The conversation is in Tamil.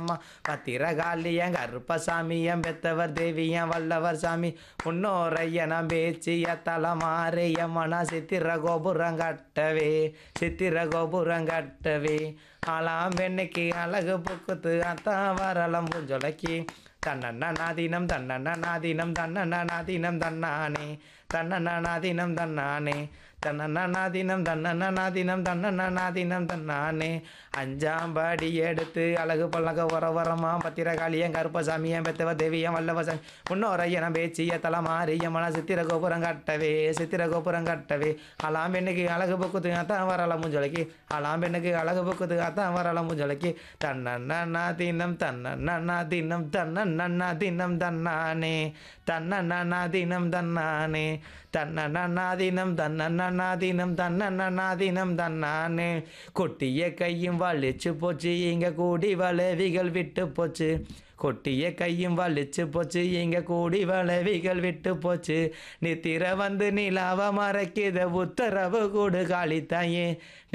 வரலம்மா பத்திரகாளியன் கருப்பசாமியன் பெத்தவர் தேவியன் வல்லவர் சாமி முன்னோரையனம் பேச்சிய தலைமாறியம்மனா சித்திர கோபுரம் கட்டவே சித்திர கோபுரம் கட்டவே ஆளாம் பெண்ணுக்கு அழகு புக்குத்து அத்தான் வரலம் புஞ்சொலைக்கு தன்னண்ண நாதீனம் தன்னண்ண நாதீனம் தன்னண்ண நாதீனம் தன்னானே தன்னண்ண நாதீனம் தன்னானே தன்னண்ண நாதீனம் தன்னண்ண நாதீனம் தன்னண்ண நாதீனம் தன்னானே அஞ்சாம் படி எடுத்து அழகு பல்லக வர வரமா பத்திரகாளியன் கருப்பசாமியன் பெத்தவ தேவியன் வல்லவசாமி முன்னோரையனம் பேச்சிய தலைமாரியம்மன சித்திர கோபுரம் கட்டவே சித்திர கோபுரம் கட்டவே அலாம் பெண்ணுக்கு அழகு புக்குத்து அத்தான் வரல முஞ்சொலைக்கு அலாம் பெண்ணுக்கு அழகு புக்குத்து அத்தான் வரல முஞ்சொலைக்கு தன்னண்ணா தினம் தன்னண்ணா தினம் தன்னண்ணா தினம் தன்னானே தன்னண்ணா தினம் தன்னானே தன்னண்ணா தினம் தன்னண்ணா தினம் தன்னண்ணா தினம் தன்னானே கொட்டிய கையும் வலிச்சு போச்சு இங்க கூடி வளவிகள் விட்டு போச்சு கொட்டிய கையும் வலிச்சு போச்சு இங்க கூடி வளவிகள் விட்டு போச்சு நித்திர வந்து நிலாவ மறைக்கித உத்தரவு கூடு காளித்தாயே